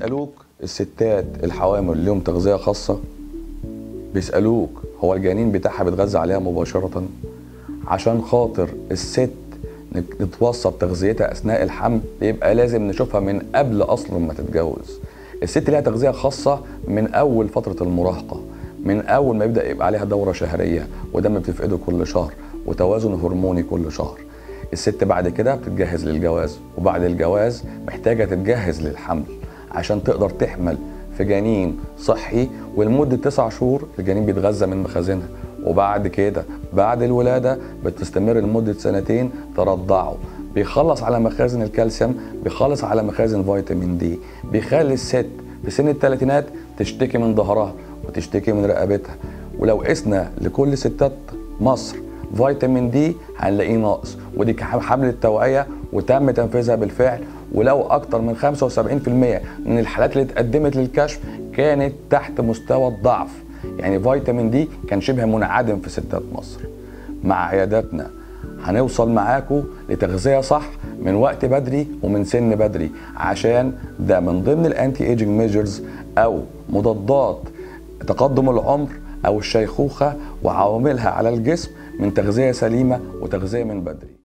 بيسألوك الستات الحوامل ليهم تغذية خاصة بيسألوك هو الجنين بتاعها بيتغذى عليها مباشرة عشان خاطر الست نت- نتوصى بتغذيتها أثناء الحمل يبقى لازم نشوفها من قبل أصلا ما تتجوز الست ليها تغذية خاصة من أول فترة المراهقة من أول ما يبدأ يبقى عليها دورة شهرية ودم بتفقده كل شهر وتوازن هرموني كل شهر الست بعد كده بتتجهز للجواز وبعد الجواز محتاجة تتجهز للحمل عشان تقدر تحمل في جنين صحي ولمدة تسع شهور الجنين بيتغذى من مخازنها وبعد كده بعد الولادة بتستمر لمدة سنتين ترضعه بيخلص على مخازن الكالسيوم بيخلص على مخازن فيتامين دي بيخلي الست في سن الثلاثينات تشتكي من ظهرها وتشتكي من رقبتها ولو قسنا لكل ستات مصر فيتامين دي هنلاقيه ناقص ودي حملة توعية وتم تنفيذها بالفعل ولو اكتر من 75% من الحالات اللي اتقدمت للكشف كانت تحت مستوى الضعف يعني فيتامين دي كان شبه منعدم في ستات مصر مع عياداتنا هنوصل معاكم لتغذية صح من وقت بدري ومن سن بدري عشان ده من ضمن الانتي ايجنج ميجرز او مضادات تقدم العمر او الشيخوخة وعواملها على الجسم من تغذية سليمة وتغذية من بدري